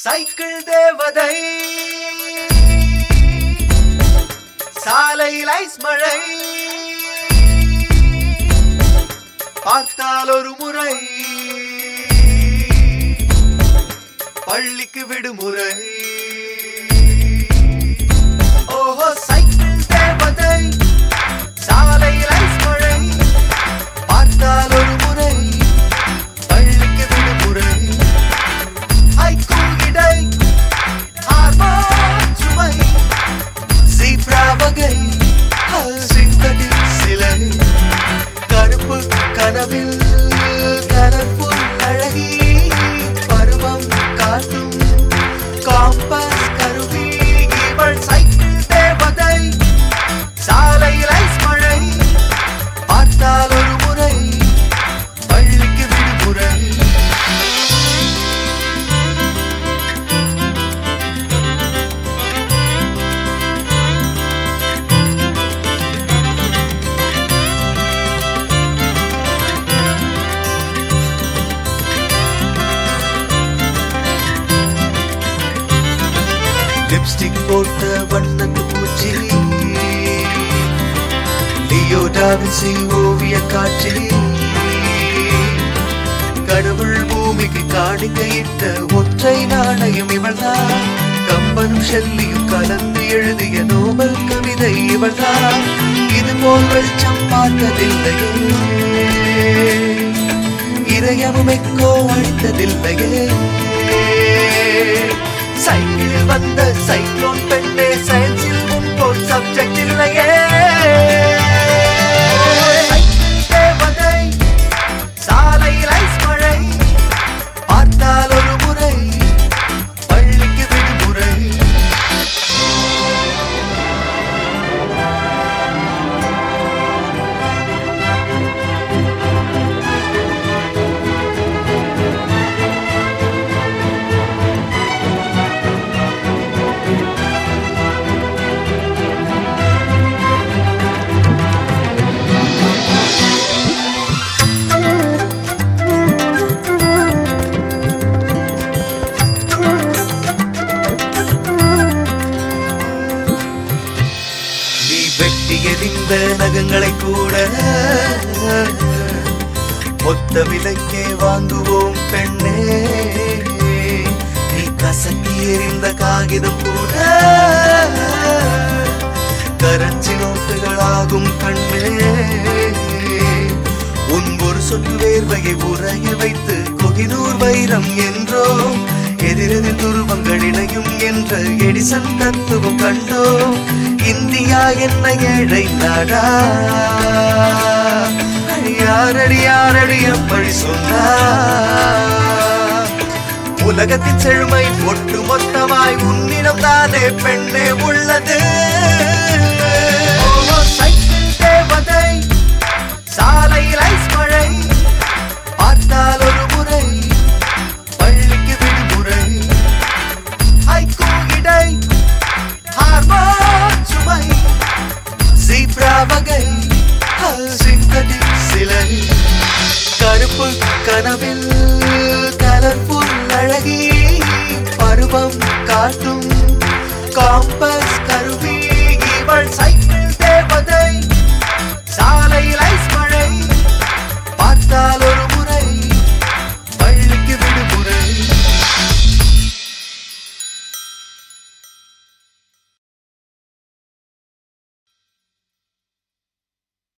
cycle தேவதை சாலையில் ice மழை பார்த்தால் ஒரு முறை பள்ளிக்கு விடுமுறை ஓஹோ சைக்கிள் தேவதை சாலையில் ஐஸ் மழை பார்த்தால் ஒரு முறை பள்ளிக்கு விடுமுறை ஹைக்கூ இடை ஹார்மோன் சுமை ஜீப்ரா வகை சிந்தடிக் சிலை கருப்பு கனவில் கலர்ஃபுல் அழகி பருவம் காட்டும் காம்பஸ் கருவி இவள் சைக்கிள் தேவதை சாலையில் ஐஸ் மழை பார்த்தால் ஒரு முறை பள்ளிக்கு விடுமுறை லிப்ஸ்டிக் போட்ட வண்ணத்து பூச்சி லியோ டாவின்சி ஓவிய காட்சி கடவுள் பூமிக்கு காணிக்கையிட்ட ஒற்றை நாணயம் இவள்தான் கம்பனும் ஷெல்லியும் கலந்து எழுதிய நோபல் கவிதை இவள்தான் இது போல் வெளிச்சம் பார்த்ததில்லையே இதயமும் எக்கோ அழித்ததில்லையே சைக்கிளில் வந்த சைக்ளோன் பெண்ணே சயின்ஸில் முன்போல் சப்ஜெக்ட் இல்லையே சைக்கிள் தேவதை, சாலையில் ஐஸ் மழை பார்த்தால் ஒரு முறை பள்ளிக்கு விடுமுறை நீ வெட்டி எறிந்த நகங்களை கூட மொத்த விலைக்கே வாங்குவோம் பெண்ணே நீ கசக்கி எறிந்த காகிதம் கூட கரன்சி நோட்டுகளாகும் கண்ணே உன் ஒரு சொட்டு வேர்வையை உறைய வைத்து கொகினூர் வைரம் என்றோம் எதிரெதிர் துருவங்கள் இணையும் என்ற எடிசன் தத்துவம் கண்டோம் இந்தியா என்ன ஏழை நாடா யாரடி யாரடி அப்படி சொன்னா உலகத்தின் செழுமை ஒட்டு மொத்தமாய் உன்னிடம் தானே பெண்ணே உள்ளது ஓ, சைக்கிள் தேவதை சாலையில் ஐஸ் மழை பார்த்தால் ஒரு முறை பள்ளிக்கு விடுமுறை ஹைக்கூ இடை ஹார்மோன் சுமை ஜீப்ரா வகை சிந்தடிக் சிலை கருப்பு கனவில் கலர்ஃபுல் அழகி பருவம் காட்டும் காம்பஸ் கருவி